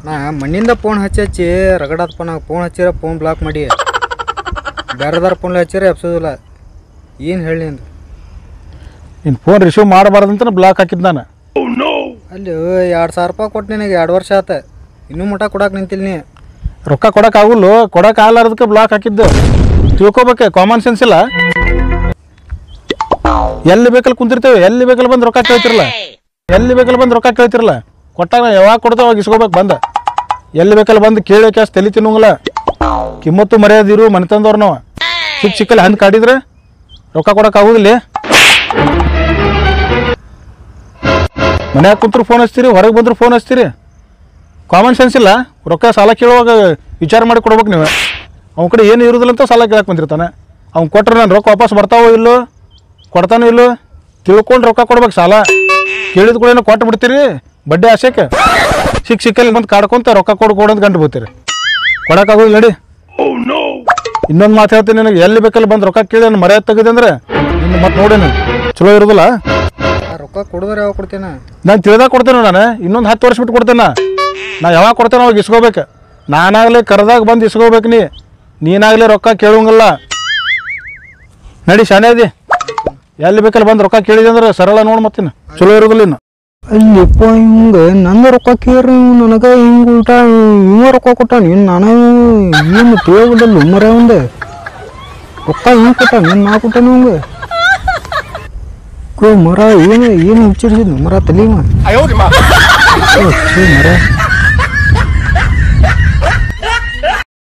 ನಾ ಮಣ್ಣಿಂದ ಫೋನ್ ಹಚ್ಚಿ ಹಚ್ಚಿ ರಗಡಾದಪ್ಪ ನಾ ಫೋನ್ ಹಚ್ಚಿರ ಫೋನ್ ಬ್ಲಾಕ್ ಮಾಡಿ ಬೇರೆದಾರ ಫೋನ್ ಹಚ್ಚಿರ ಎಪ್ಸೋದಿಲ್ಲ ಏನು ಹೇಳಿ ಅಂದು ನಿನ್ನ ಫೋನ್ ರಿಸೀವ್ ಮಾಡಬಾರ್ದಂತ ಬ್ಲಾಕ್ ಹಾಕಿದ್ದು ನಾನು ಅಲ್ಲಿ ಎರಡು ಸಾವಿರ ರೂಪಾಯಿ ಕೊಟ್ಟು ನಿನಗೆ ಎರಡು ವರ್ಷ ಆತ ಇನ್ನೂ ಮಠ ಕೊಡಕ್ಕೆ ನಿಂತಿಲ್ಲ ನೀ ರೊಕ್ಕ ಕೊಡಕ್ಕೆ ಆಗುಲ್ಲ ಕೊಡಕ್ಕೆ ಆಗ್ಲಾರ್ದಕ್ಕೆ ಬ್ಲಾಕ್ ಹಾಕಿದ್ದು ತಿಳ್ಕೊಬೇಕೆ ಕಾಮನ್ ಸೆನ್ಸ್ ಇಲ್ಲ ಎಲ್ಲಿ ಬೇಕಲ್ಲಿ ಕುಂತಿರ್ತೇವೆ ಎಲ್ಲಿ ಬೇಕಲ್ಲಿ ಬಂದು ರೊಕ್ಕ ಕೇಳ್ತಿರಲ್ಲ ಎಲ್ಲಿ ಬೇಕಲ್ಲಿ ಬಂದು ರೊಕ್ಕ ಕೇಳ್ತಿರಲ್ಲ ಕೊಟ್ಟಾಗ ನಾವು ಯಾವಾಗ ಕೊಡ್ತೇವೆ ಅವಾಗ ಇಸ್ಕೋಬೇಕು ಬಂದ ಎಲ್ಲಿ ಬೇಕಲ್ಲಿ ಬಂದು ಕೇಳಿ ಕ್ಯಾಸ್ ತಲೆ ತಿನ್ನೋಂಗಿಲ್ಲ ಕಿಮ್ಮತ್ತು ಮರ್ಯಾದಿರು ಮನೆತಂದವ್ರು ನಾವು ಸಿಕ್ಕ ಸಿಕ್ಕಲ್ಲಿ ಹಂಗೆ ಕಾಡಿದ್ರೆ ರೊಕ್ಕ ಕೊಡಕ್ಕೆ ಆಗುದಿಲ್ಲ ಮನ್ಯಾಗ ಕುಂತ್ರು ಫೋನ್ ಹಚ್ತೀರಿ ಹೊರಗೆ ಬಂದ್ರು ಫೋನ್ ಹಚ್ತೀರಿ ಕಾಮನ್ ಸೆನ್ಸ್ ಇಲ್ಲ ರೊಕ್ಕ ಸಾಲ ಕೇಳುವಾಗ ವಿಚಾರ ಮಾಡಿ ಕೊಡ್ಬೇಕು ನೀವು ಅವ್ನ ಕಡೆ ಏನು ಇರೋದಿಲ್ಲ ಅಂತ ಸಾಲ ಕೇಳಕ್ಕೆ ಬಂದಿರ್ತಾನೆ ಅವ್ನು ಕೊಟ್ರೆ ನಾನು ರೊಕ್ಕ ವಾಪಸ್ ಬರ್ತಾವೋ ಇಲ್ಲೋ ಕೊಡ್ತಾನೋ ಇಲ್ಲೋ ತಿಳ್ಕೊಂಡು ರೊಕ್ಕ ಕೊಡ್ಬೇಕು ಸಾಲ ಕೇಳಿದ ಕೂಡ ಕೊಟ್ಟು ಬಿಡ್ತೀರಿ ಬಡ್ಡಿ ಆಸೆಕ್ಕೆ ಸಿಕ್ಕ ಸಿಕ್ಕಲ್ಲಿ ಬಂದು ಕಾಡ್ಕೊಂತ ರೊಕ್ಕ ಕೊಡು ಕೊಡು ಅಂತ ಗಂಟು ಬೋತೀರಿ ಕೊಡೋಕ್ಕಾಗೋದಿಲ್ಲ ನಡಿ ಇನ್ನೊಂದು ಮಾತು ಹೇಳ್ತೀನಿ ನಿನಗೆ ಎಲ್ಲಿ ಬೇಕಲ್ಲಿ ಬಂದು ರೊಕ್ಕ ಕೇಳಿ ನಾನು ಮರ್ಯಾದೆ ತೆಗೆದೆ ಅಂದ್ರೆ ನಿನ್ನ ಮತ್ತೆ ನೋಡೇನು ಚಲೋ ಇರೋದಿಲ್ಲ ಆ ರೊಕ್ಕ ಕೊಡಿದ್ರೆ ಯಾವಾಗ ಕೊಡ್ತೇನೆ ನಾನು ತಿಳಿದಾಗ ಕೊಡ್ತೇನೆ ನಾನು ಇನ್ನೊಂದು ಹತ್ತು ವರ್ಷ ಬಿಟ್ಟು ಕೊಡ್ತೇನೆ ನಾ ಯಾವಾಗ ಕೊಡ್ತೇನೆ ಅವಾಗ ಇಸ್ಕೋಬೇಕು ನಾನಾಗಲಿ ಕರೆದಾಗ ಬಂದು ಇಸ್ಕೋಬೇಕು ನೀ ನೀನಾಗಲಿ ರೊಕ್ಕ ಕೇಳೋಂಗಿಲ್ಲ ನಡಿ ಶಾನೆ ಅದಿ ಎಲ್ಲಿ ಬೇಕಲ್ಲಿ ಬಂದು ರೊಕ್ಕ ಕೇಳಿದೆ ಅಂದ್ರೆ ಸರಳ ನೋಡಿ ಮತ್ತಿನ ಚಲೋ ಇರೋದಿಲ್ಲ ಇನ್ನು ಅಲ್ಲಿಪ್ಪ ಹಿಂಗೆ ನನ್ನ ರೊಕ್ಕ ಕೇರಿ ನನಗೆ ಹಿಂಗೆ ಉಲ್ಟ ಇವ ರೊಕ್ಕ ಕೊಟ್ಟಾನ ಇನ್ನು ನಾನು ಏನು ತಿಳಿಯೋದಿಲ್ಲ ಮರ ಒಂದು ರೊಕ್ಕ ಹಿಂಗೆ ಕೊಟ್ಟ ನೀನು ನಾ ಕೊಟ್ಟಾನ ಹಂಗೆ ಕೋ ಮರ ಏನು ಏನು ಹುಚ್ಚಿಡ್ಸಿದ್ ಮರ ತಲೆ ಮರ